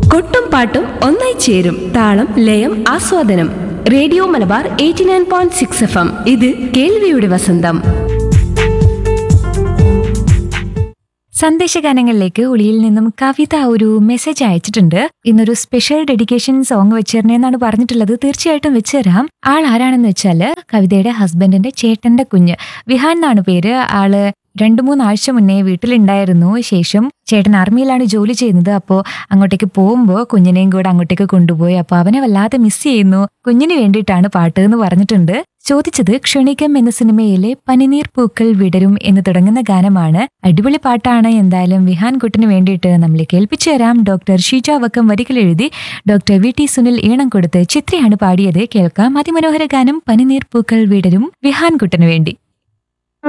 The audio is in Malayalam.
കൊട്ടും പാട്ടും ഒന്നായി ചേരും താളം ലയം ആസ്വാദനം radio Malabar eighty nine point six F M ഇത് കേൾവിയുടെ വസന്തം സന്ദേശഗാനങ്ങളിലേക്ക് ഒളിയിൽ നിന്നും കവിത ഒരു മെസ്സേജ് അയച്ചിട്ടുണ്ട് ഇന്നൊരു സ്പെഷ്യൽ ഡെഡിക്കേഷൻ സോങ് വെച്ചേരണെന്നാണ് പറഞ്ഞിട്ടുള്ളത് തീർച്ചയായിട്ടും വെച്ചുതരാം ആൾ ആരാണെന്ന് വെച്ചാല് കവിതയുടെ ഹസ്ബൻഡിന്റെ ചേട്ടന്റെ കുഞ്ഞ് വിഹാൻ എന്നാണ് പേര് ആള് രണ്ടു മൂന്നാഴ്ച മുന്നേ വീട്ടിലുണ്ടായിരുന്നു ശേഷം ചേട്ടൻ ആർമിയിലാണ് ജോലി ചെയ്യുന്നത് അപ്പോൾ അങ്ങോട്ടേക്ക് പോകുമ്പോൾ കുഞ്ഞിനെയും കൂടെ അങ്ങോട്ടേക്ക് കൊണ്ടുപോയി അപ്പോൾ അവനെ വല്ലാതെ മിസ് ചെയ്യുന്നു കുഞ്ഞിന് വേണ്ടിയിട്ടാണ് പാട്ട് എന്ന് പറഞ്ഞിട്ടുണ്ട് ചോദിച്ചത് ക്ഷണികം എന്ന സിനിമയിലെ പനിനീർ പൂക്കൾ വിടരും എന്ന് തുടങ്ങുന്ന ഗാനമാണ് അടിപൊളി പാട്ടാണ് എന്തായാലും വിഹാൻ കുട്ടിന് വേണ്ടിയിട്ട് നമ്മൾ കേൾപ്പിച്ചു തരാം ഡോക്ടർ ഷീജ വക്കം വരികൾ എഴുതി ഡോക്ടർ വി ടി സുനിൽ ഈണം കൊടുത്ത് ചിത്രയാണ് പാടിയത് കേൾക്കാം അതിമനോഹര ഗാനം പനിനീർ പൂക്കൾ വിടരും വിഹാൻ കുട്ടിന് വേണ്ടി